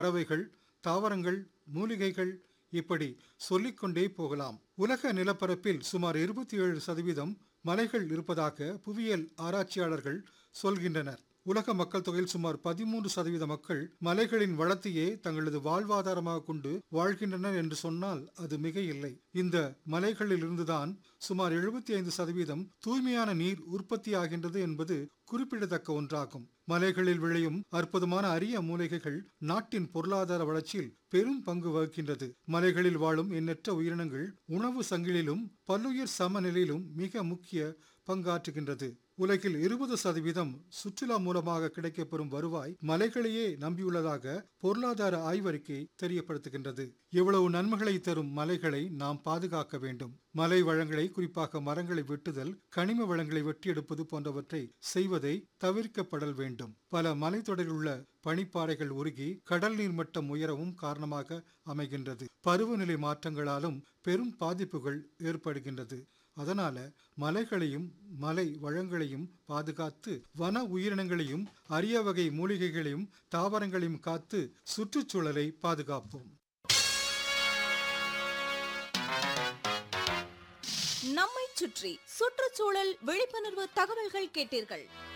பறவைகள் தாவரங்கள் மூலிகைகள் இப்படி சொல்லிக்கொண்டே போகலாம் உலக நிலப்பரப்பில் சுமார் இருபத்தி ஏழு சதவீதம் மலைகள் இருப்பதாக புவியியல் ஆராய்ச்சியாளர்கள் சொல்கின்றனர் உலக மக்கள் தொகையில் சுமார் பதிமூன்று சதவீத மக்கள் மலைகளின் வளத்தையே தங்களது வாழ்வாதாரமாக கொண்டு வாழ்கின்றனர் என்று சொன்னால் அது மிக இல்லை இந்த மலைகளில் இருந்துதான் சுமார் எழுபத்தி ஐந்து சதவீதம் தூய்மையான நீர் உற்பத்தியாகின்றது என்பது குறிப்பிடத்தக்க ஒன்றாகும் மலைகளில் விளையும் அற்புதமான அரிய மூலிகைகள் நாட்டின் பொருளாதார வளர்ச்சியில் பெரும் பங்கு வகிக்கின்றது மலைகளில் வாழும் எண்ணற்ற உயிரினங்கள் உணவு சங்கிலிலும் பல்லுயிர் சமநிலையிலும் மிக முக்கிய பங்காற்றுகின்றது உலகில் இருபது சதவீதம் சுற்றுலா மூலமாக கிடைக்கப்பெறும் வருவாய் மலைகளையே நம்பியுள்ளதாக பொருளாதார ஆய்வறிக்கை தெரியப்படுத்துகின்றது இவ்வளவு நன்மைகளை தரும் மலைகளை நாம் பாதுகாக்க வேண்டும் மலை வளங்களை குறிப்பாக மரங்களை வெட்டுதல் கனிம வளங்களை வெட்டியெடுப்பது போன்றவற்றை செய்வதை தவிர்க்கப்படல் வேண்டும் பல மலைத்தொடரில் உள்ள பனிப்பாறைகள் உருகி கடல் நீர் மட்டம் உயரவும் காரணமாக அமைகின்றது பருவநிலை மாற்றங்களாலும் பெரும் பாதிப்புகள் ஏற்படுகின்றது அதனால மலைகளையும் மலை வளங்களையும் பாதுகாத்து வன உயிரினங்களையும் அரிய வகை மூலிகைகளையும் தாவரங்களையும் காத்து சுற்றுச்சூழலை பாதுகாப்போம் நம்மை சுற்றி சுற்றுச்சூழல் விழிப்புணர்வு தகவல்கள் கேட்டீர்கள்